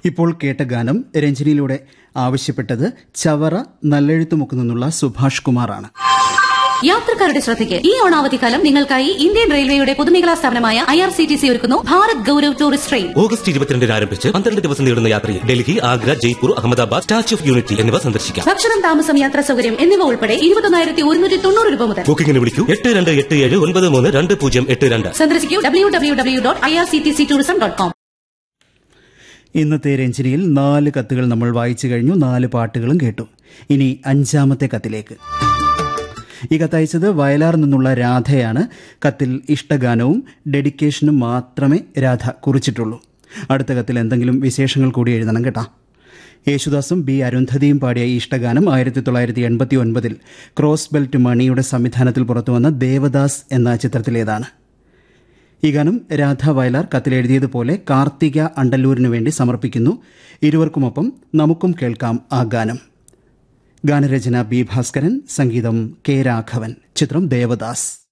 ഇപ്പോൾ കേട്ട ഗാനം രഞ്ജനിയിലൂടെ ആവശ്യപ്പെട്ടത് ചവറ നല്ലെഴുത്തുമുക്ക് നിന്നുള്ള സുഭാഷ് കുമാറാണ് യാത്രക്കാരുടെ ശ്രദ്ധയ്ക്ക് ഈ ഓണാവധിക്കാലം നിങ്ങൾക്കായി ഇന്ത്യൻ റെയിൽവേയുടെ പൊതുമേഖലാ സ്ഥാപനമായ I R C T C ഒരുക്കുന്നു Bharat Gaurav tourist train August ഇരുപത്തിരണ്ടിന് ആരംഭിച്ച് പന്ത്രണ്ട് ദിവസം നീളുന്ന യാത്രയിൽ Delhi Agra Jaipur Ahmedabad statue of unity എന്നിവ സന്ദർശിക്കാം ഭക്ഷണം താമസം യാത്രാ സൗകര്യം എന്നിവ ഉൾപ്പെടെ ഇരുപത്തൊന്നായിരത്തി ഒരുന്നൂറ്റി തൊണ്ണൂറ് രൂപ മുതൽ ബുക്കിംഗിന് വിളിക്കൂ എട്ട് രണ്ട് എട്ട് ഏഴ് ഒൻപത് മൂന്ന് രണ്ട് പൂജ്യം എട്ട് രണ്ട് സന്ദർശിക്കൂ W W W dot I R C T C tourism dot com ഇന്നത്തെ രഞ്ജനിയിൽ നാല് കത്തുകൾ നമ്മൾ വായിച്ചു കഴിഞ്ഞു നാല് പാട്ടുകളും കേട്ടു ഇനി അഞ്ചാമത്തെ കത്തിലേക്ക് ഈ കത്തയച്ചത് വയലാർ നിന്നുള്ള രാധയാണ് കത്തിൽ ഇഷ്ടഗാനവും ഡെഡിക്കേഷനും മാത്രമേ രാധ കുറിച്ചിട്ടുള്ളൂ അടുത്ത കത്തിൽ എന്തെങ്കിലും വിശേഷങ്ങൾ കൂടി എഴുതണം കേട്ടാ യേശുദാസും ബി അരുന്ധതിയും പാടിയ ഈ ഇഷ്ടഗാനം ആയിരത്തി തൊള്ളായിരത്തി എൺപത്തി ഒൻപതിൽ ക്രോസ് ബെൽറ്റ് മണിയുടെ സംവിധാനത്തിൽ പുറത്തുവന്ന ദേവദാസ് എന്ന ചിത്രത്തിലേതാണ് ഈ ഗാനം രാധ വയലാർ കത്തിലെഴുതിയതുപോലെ കാർത്തിക അണ്ടല്ലൂരിനു വേണ്ടി സമർപ്പിക്കുന്നു ഇരുവർക്കുമൊപ്പം നമുക്കും കേൾക്കാം ആ ഗാനം ഗാനരചന ബി ഭാസ്കരൻ സംഗീതം കെ രാഘവൻ ചിത്രം ദേവദാസ്